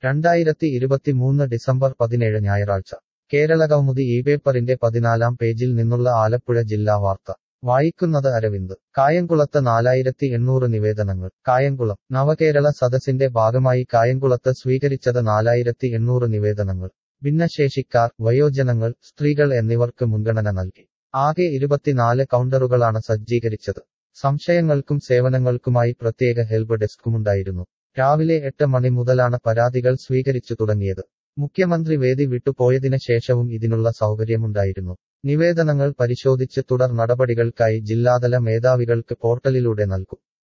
രണ്ടായിരത്തി ഇരുപത്തിമൂന്ന് ഡിസംബർ പതിനേഴ് ഞായറാഴ്ച കേരളകൗമുദി ഈ പേപ്പറിന്റെ പതിനാലാം പേജിൽ നിന്നുള്ള ആലപ്പുഴ ജില്ലാ വാർത്ത വായിക്കുന്നത് അരവിന്ദ് കായംകുളത്ത് നാലായിരത്തി എണ്ണൂറ് നിവേദനങ്ങൾ കായംകുളം നവകേരള സദസ്സിന്റെ ഭാഗമായി കായംകുളത്ത് സ്വീകരിച്ചത് നാലായിരത്തി എണ്ണൂറ് നിവേദനങ്ങൾ ഭിന്നശേഷിക്കാർ വയോജനങ്ങൾ സ്ത്രീകൾ എന്നിവർക്ക് മുൻഗണന നൽകി ആകെ ഇരുപത്തിനാല് കൗണ്ടറുകളാണ് സജ്ജീകരിച്ചത് സംശയങ്ങൾക്കും സേവനങ്ങൾക്കുമായി പ്രത്യേക ഹെൽപ്പ് ഡെസ്കുമുണ്ടായിരുന്നു രാവിലെ എട്ട് മണി മുതലാണ് പരാതികൾ സ്വീകരിച്ചു തുടങ്ങിയത് മുഖ്യമന്ത്രി വേദി വിട്ടുപോയതിന് ശേഷവും ഇതിനുള്ള സൗകര്യമുണ്ടായിരുന്നു നിവേദനങ്ങൾ പരിശോധിച്ച് തുടർ നടപടികൾക്കായി ജില്ലാതല മേധാവികൾക്ക് പോർട്ടലിലൂടെ നൽകും